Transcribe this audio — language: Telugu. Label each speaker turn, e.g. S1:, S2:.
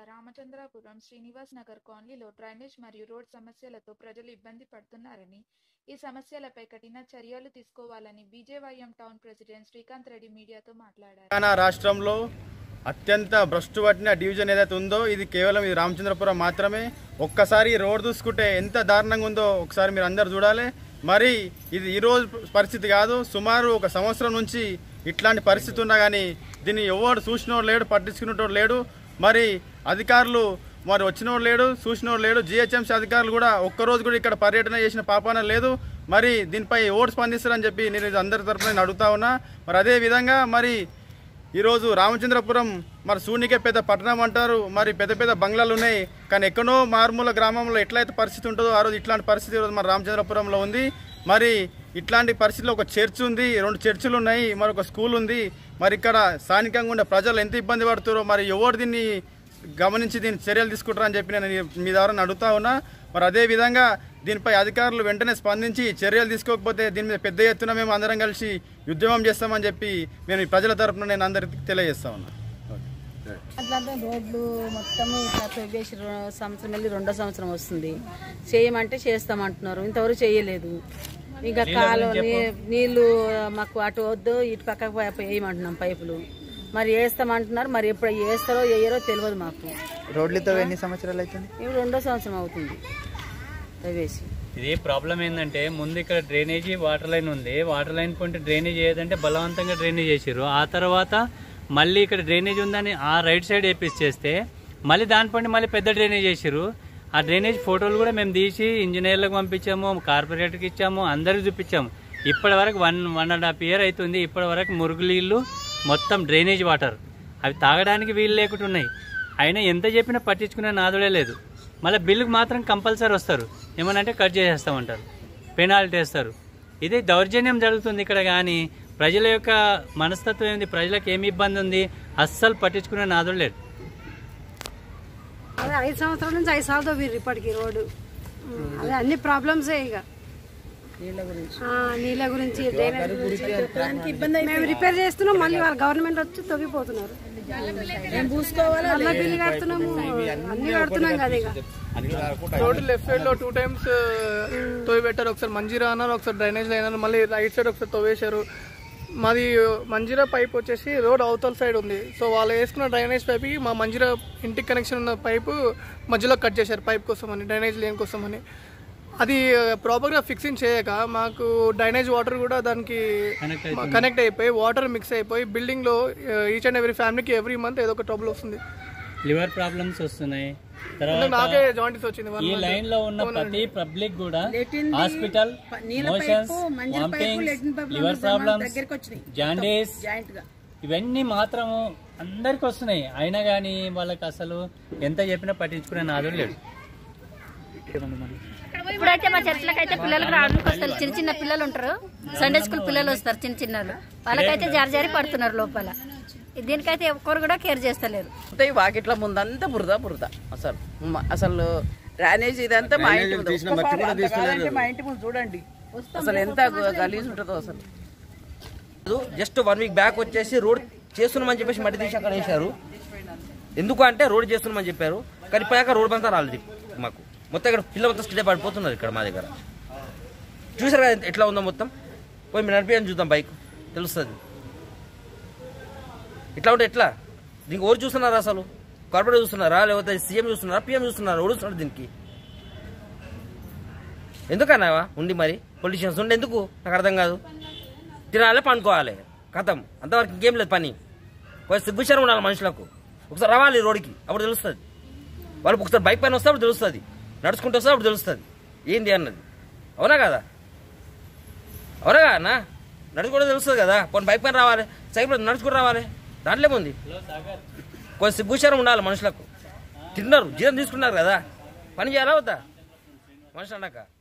S1: రామచంద్రాపురం శ్రీనివాస్ నగర్ కాలనీలో డ్రైనేజ్ మరియు రోడ్ సమస్యలతో ప్రజలు ఇబ్బంది పడుతున్నారని ఈ సమస్యలపై కఠిన చర్యలు తీసుకోవాలని BJYM town president Srikanth Reddy మీడియాతో మాట్లాడారు
S2: తెలంగాణ రాష్ట్రంలో అత్యంత భ్రష్టు పట్టిన డివిజన్ ఏదైతే ఉందో ఇది కేవలం ఇది రామచంద్రపురం మాత్రమే ఒక్కసారి ఈ రోడ్ చూసుకుంటే ఎంత దారుణంగా ఉందో ఒకసారి మీరు అందరు చూడాలి మరి ఇది ఈ రోజు పరిస్థితి కాదు సుమారు ఒక సంవత్సరం నుంచి ఇట్లాంటి పరిస్థితి ఉన్నా కానీ దీన్ని ఎవడు చూసినోడు లేడు పట్టించుకునేటోడు లేడు మరి అధికారులు మరి వచ్చినోడు లేడు చూసినోడు లేడు జిహెచ్ఎంసీ అధికారులు కూడా ఒక్కరోజు కూడా ఇక్కడ పర్యటన చేసిన పాపాన లేదు మరి దీనిపై ఓటు స్పందిస్తారని చెప్పి నేను ఇది అందరి తరపున నేను అడుగుతా ఉన్నా మరి అదే విధంగా మరి ఈరోజు రామచంద్రపురం మరి సూనికే పెద్ద పట్టణం అంటారు మరి పెద్ద పెద్ద బంగ్లాలు ఉన్నాయి కానీ ఎక్కడో మారుమూల గ్రామంలో ఎట్లయితే పరిస్థితి ఉంటుందో ఆ రోజు ఇట్లాంటి పరిస్థితి ఈరోజు మన రామచంద్రపురంలో ఉంది మరి ఇట్లాంటి పరిస్థితిలో ఒక చర్చ్ ఉంది రెండు చర్చిలు ఉన్నాయి మరి ఒక స్కూల్ ఉంది మరి ఇక్కడ స్థానికంగా ఉండే ప్రజలు ఎంత ఇబ్బంది పడుతారో మరి ఎవరు దీన్ని గమనించి దీన్ని చర్యలు తీసుకుంటారని చెప్పి నేను మీ ద్వారా అడుగుతా ఉన్నా మరి అదే విధంగా దీనిపై అధికారులు వెంటనే స్పందించి చర్యలు తీసుకోకపోతే దీని మీద పెద్ద ఎత్తున మేము అందరం కలిసి ఉద్యమం చేస్తామని చెప్పి నేను ఈ ప్రజల తరపున నేను అందరికి తెలియజేస్తా ఉన్నా
S3: అట్లంటే రోడ్లు మొత్తం ఇట్లా తవ్వేసి రో- సంవత్సరం వెళ్ళి రెండో సంవత్సరం వస్తుంది చేయమంటే చేస్తామంటున్నారు ఇంతవరకు చేయలేదు ఇంకా కాలువ నీ- నీళ్లు మాకు అటు వద్దు ఇటు పక్కకు పై- వేయమంటున్నాం పైపులు మరి వేస్తామంటున్నారు మరి ఎప్పుడు వేస్తారో వేయరో తెలియదు మాకు
S4: రోడ్లతో ఎన్ని సంవత్సరాలు అవుతుంది
S3: ఇప్పుడు రెండో సంవత్సరం అవుతుంది తవ్వేసి
S5: ఇది ప్రాబ్లం ఏంటంటే ముందు ఇక్కడ డ్రైనేజీ వాటర్ లైన్ ఉంది వాటర్ లైన్ కొంటే డ్రైనేజ్ ఏదంటే బలవంతంగా డ్రైనేజ్ చేసారు ఆ తర్వాత మళ్ళీ ఇక్కడ డ్రైనేజ్ ఉందని ఆ రైట్ సైడ్ వేపించేస్తే మళ్ళీ దానిపండి మళ్ళీ పెద్ద డ్రైనేజ్ చేసారు ఆ డ్రైనేజ్ ఫోటోలు కూడా మేము తీసి ఇంజనీర్లకు పంపించాము కార్పొరేటర్కి ఇచ్చాము అందరికి చూపించాము ఇప్పటి వరకు one one and half year అవుతుంది ఇప్పటి వరకు మురుగునీళ్ళు మొత్తం డ్రైనేజ్ వాటర్ అవి తాగడానికి వీలు లేకుండా ఉన్నాయి అయినా ఎంత చెప్పినా పట్టించుకునే నాదుడే లేదు మళ్ళీ బిల్లుకు మాత్రం కంపల్సరీ వస్తారు ఏమనంటే కట్ చేసేస్తామంటారు పెనాల్టీ వేస్తారు ఇది దౌర్జన్యం జరుగుతుంది ఇక్కడ కానీ ప్రజల యొక్క మనస్తత్వం ఏంది ప్రజలకు ఏమి ఇబ్బంది ఉంది అస్సలు పట్టించుకునే నాదుడు లేడు
S6: అదే ఐదు సంవత్సరాల నుంచి ఐదు సార్లు తవ్విర్రు ఇప్పటికి రోడ్డు అదే అన్ని ప్రాబ్లమ్సే ఇక ఆ, నీళ్ళ గురించి డ్రైనేజ్ గురించి మేము రిపేర్ చేస్తున్నాం మళ్ళీ వాళ్ళ గవర్నమెంట్ వచ్చి తవ్విపోతున్నారు మళ్ళీ బిల్లు కడుతున్నాము అన్ని కడుతున్నాం కదా ఇక
S7: రోడ్డు లెఫ్ట్ సైడ్ లో టూ టైమ్స్ తోవి పెట్టారు ఒకసారి మంజీరా అన్నారు ఒకసారి డ్రైనేజ్ అయినారు మళ్ళీ రైట్ సైడ్ ఒకసారి తవ్వేశారు మాది మంజీరా పైప్ వచ్చేసి రోడ్ అవతల సైడ్ ఉంది సో వాళ్ళు వేసుకున్న డ్రైనేజ్ పైప్ మా మంజీరా ఇంటికి కనెక్షన్ ఉన్న పైపు మధ్యలో కట్ చేశారు పైప్ కోసం అని డ్రైనేజ్ లేని కోసం అని అది ప్రాపర్గా ఫిక్సింగ్ చేయక మాకు డ్రైనేజ్ వాటర్ కూడా దానికి కనెక్ట్ అయిపోయి వాటర్ మిక్స్ అయిపోయి బిల్డింగ్లో ఈచ్ అండ్ ఎవ్రీ ఫ్యామిలీకి ఎవ్రీ మంత్ ఏదో ఒక ట్రబుల్ వస్తుంది
S5: లివర్ ప్రాబ్లమ్స్ వస్తున్నాయి
S7: అంటే
S5: తర్వాత
S7: నాకే జాయింటీస్ వచ్చింది
S5: ఈ లైన్ లో ఉన్న ప్రతి పబ్లిక్ కూడా hospital motions vomitings liver problems jaundice ఇవన్నీ మాత్రము అందరికి వస్తున్నాయి అయినా కానీ వాళ్ళకి అసలు ఎంత చెప్పినా పట్టించుకునే నాదుడు లేడు
S8: ఇప్పుడైతే మా చర్చలకు అయితే పిల్లలకు రావడానికి వస్తారు చిన్న చిన్న పిల్లలు ఉంటారు సండే స్కూల్ పిల్లలు వస్తారు చిన్న చిన్న వాళ్ళు వాళ్ళకైతే జారి జారి పడుతున్నారు లోపల దీనికైతే ఒక్కరు కూడా కేర్ చేస్తలేరు
S9: అంతా ఈ వాకిట్ల ముందంతా బురద బురద అసలు మ- అసలు డ్రైనేజ్ ఇదంతా మా ఇంటి ముందు ఒక్కసారి అంత కాదంటే మా ఇంటి ముందు చూడండి అసలు ఎంత గలీజ్ ఉంటుందో అసలు
S10: జస్ట్ వన్ వీక్ బ్యాక్ వచ్చేసి రోడ్ చేస్తున్నామని చెప్పేసి మట్టి తీసి అక్కడ వేశారు ఎందుకు అంటే రోడ్ చేస్తున్నామని చెప్పారు కానీ ఇప్పటిదాకా రోడ్ అంతా రాలేదు మాకు మొత్తం ఇక్కడ పిల్లలు మొత్తం స్కిడ్ పడిపోతున్నారు ఇక్కడ మా దగ్గర చూసారు కదా ఎట్లా ఉందో మొత్తం పోయి మీరు నడిపించని చూద్దాం బైక్ తెలుస్తుంది ఇట్లా ఉంటే ఎట్లా దీనికి ఎవరు చూస్తున్నారా అసలు కార్పొరేట్ చూస్తున్నారా లేకపోతే సీఎం చూస్తున్నారా పిఎం చూస్తున్నారా ఎవరు చూస్తున్నారు దీనికి ఎందుకన్నా ఉండి మరి పొలిటీషియన్స్ ఉండి ఎందుకు నాకు అర్థం కాదు తినాలి పండుకోవాలి కథం అంతవరకు ఇంకేం లేదు పని కొంచెం సిగ్గుచారం ఉండాలి మనుషులకు ఒకసారి రావాలి రోడ్డుకి అప్పుడు తెలుస్తుంది వాళ్ళకి ఒకసారి బైక్ పైన వస్తే అప్పుడు తెలుస్తుంది నడుచుకుంటూ వస్తే అప్పుడు తెలుస్తుంది ఏంది అన్నది అవునా కదా అవునా కదా అన్న నడుచుకుంటూ తెలుస్తుంది కదా కొన్ని బైక్ పైన రావాలి సైకిల్ నడుచుకుంటూ రావాలి దాంట్లో ఏముంది కొంచెం సిగ్గుచారం ఉండాలి మనుషులకు తిన్నారు జీతం తీసుకున్నారు కదా పని చేయాలా వద్దా మనుషులు అన్నాక